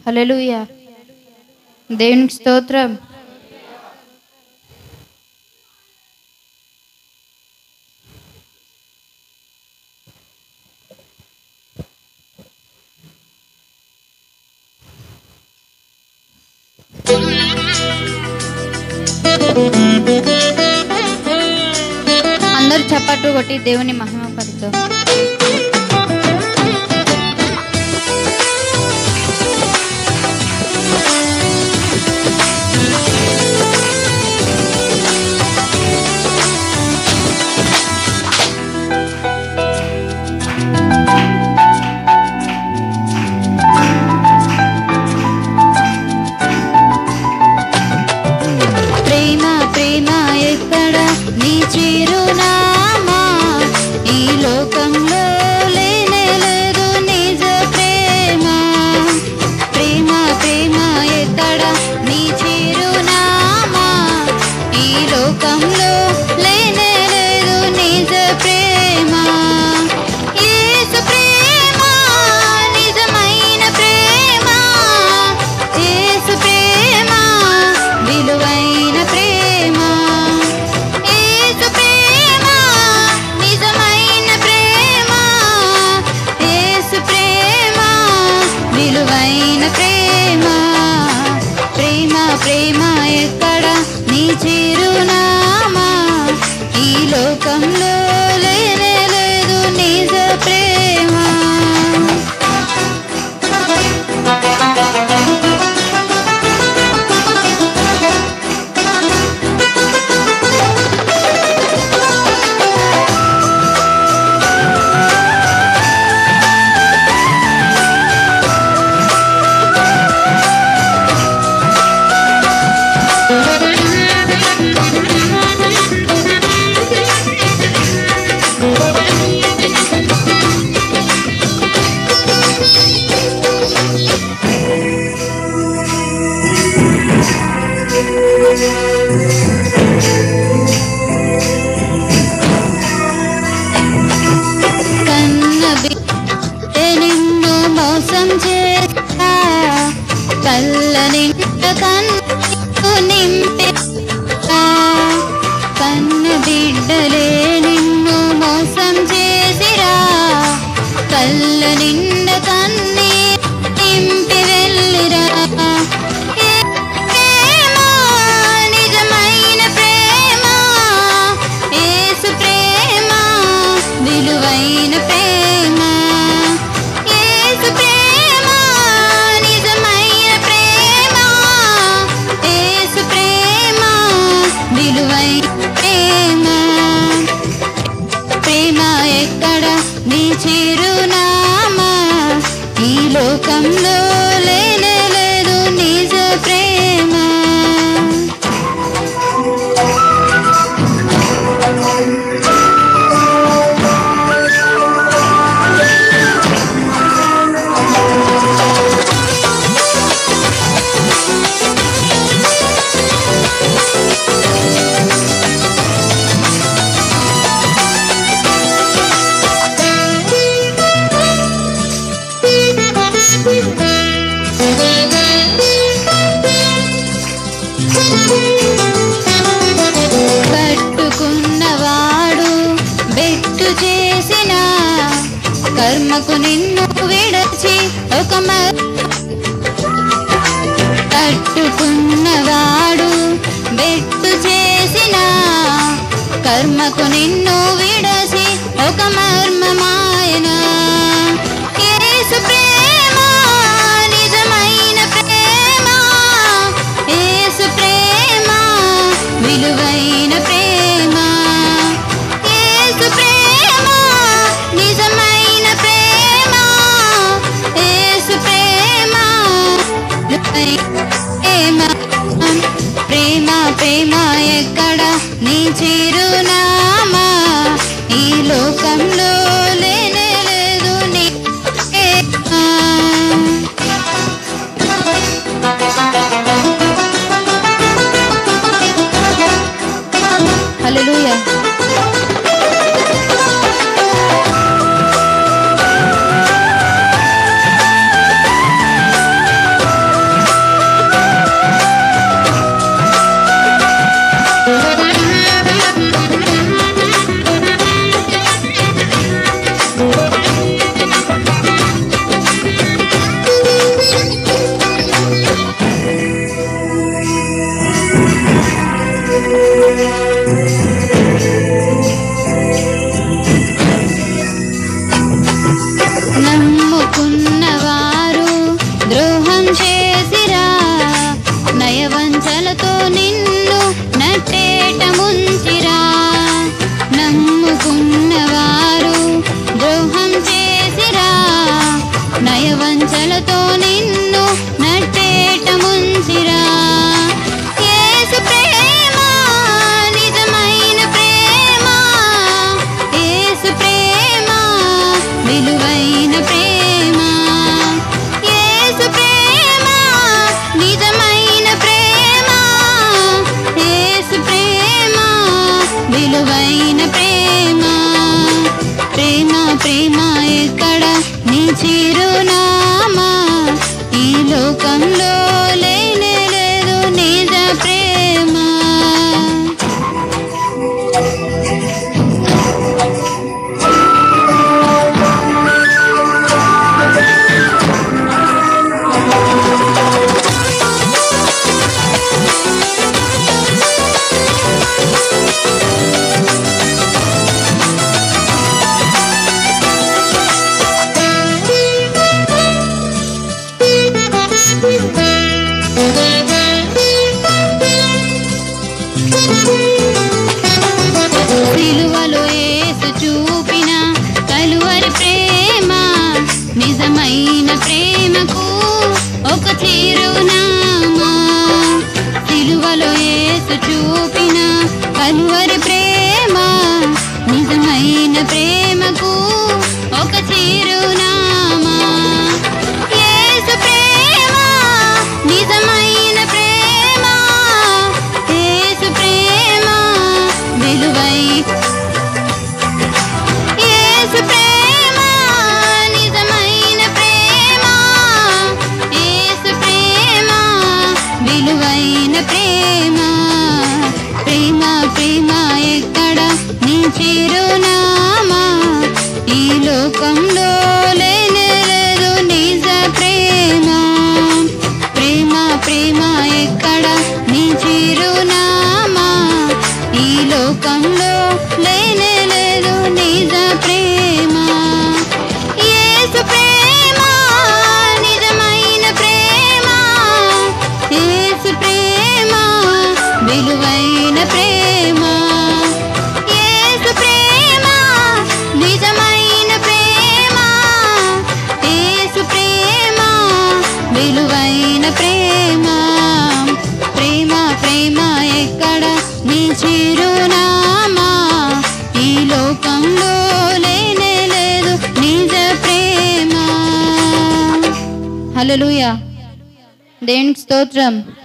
హల్లెలూయా దేవునికి స్తోత్రం అందరూ చప్పట్లు కొట్టి దేవుని మహిమ పడుతాం ప్రేమ ప్రేమ ఎక్కడ నీ చిరునామా ఈ లోకంలో లేనే లేదు నిజ ప్రేమ ప్రేమ ప్రేమ ఎక్కడ నీ చిరునామా ఈ లోకంలో లేనే లేదు నిజ ప్రేమ యేసు ప్రేమ నిజమైన ప్రేమ యేసు ప్రేమ విలువైన ప్రేమ యేసు ప్రేమ నిజమైన ప్రేమ యేసు ప్రేమ విలువైన ప్రేమ ప్రేమ ప్రేమ ఎక్కడ నీ చిరునామా ఈ లోకంలో లేనే లేదు నిజ ప్రేమ కన్న బిడ్డ నిన్ను మోసం చేస్తా కళ్ళ నింట కన్ను నింపేస్తా కన్న బిడ్డలే నిన్ను మోసం చేసిరా కళ్ళ నిండ కన్నీ నింపి వెళ్ళిరా ఏ ప్రేమ నిజమైన ప్రేమ యేసు ప్రేమ విలువైన ప్రేమ యేసు ప్రేమ నిజమైన ప్రేమ యేసు ప్రేమ విలువైన ప్రేమ ప్రేమ ఎక్కడ నీ చిరునామా ఈ లోకంలో లేనే లేదు నిజ ప్రేమ కట్టుకున్నవాడు బెట్టు చేసిన కర్మకు నిన్ను విడచి ఒక మ- కట్టుకున్నవాడు బెట్టు చేసిన కర్మకు నిన్ను విడచి ఒక మర్మమాయన యేసు ప్రేమ నిజమైన ప్రేమ యేసు ప్రేమ విలువైన ప్రేమ యేసు ప్రేమ నిజమైన ప్రేమ యేసు ప్రేమ ప్రేమ ప్రేమ ప్రేమ ఎక్కడ నీ చిరునామా చిరునామా ఈ లోకంలో లేనే లేదు నిజ ప్రేమ ప్రేమ ప్రేమ ఎక్కడ నీ చిరునామా ఈ లోకంలో లేనే లేదు నిజ ప్రేమ యేసు ప్రేమ నిజమైన ప్రేమ యేసు ప్రేమ విలువైన ప్రేమ యేసు ప్రేమ నిజమైన ప్రేమ యేసు ప్రేమ విలువైన ప్రేమ ప్రేమ ప్రేమ ఎక్కడ నీ చిరునామా ఈ లోకంలో లేనే లేదు నిజ ప్రేమ హల్లెలూయా దేవునికి స్తోత్రం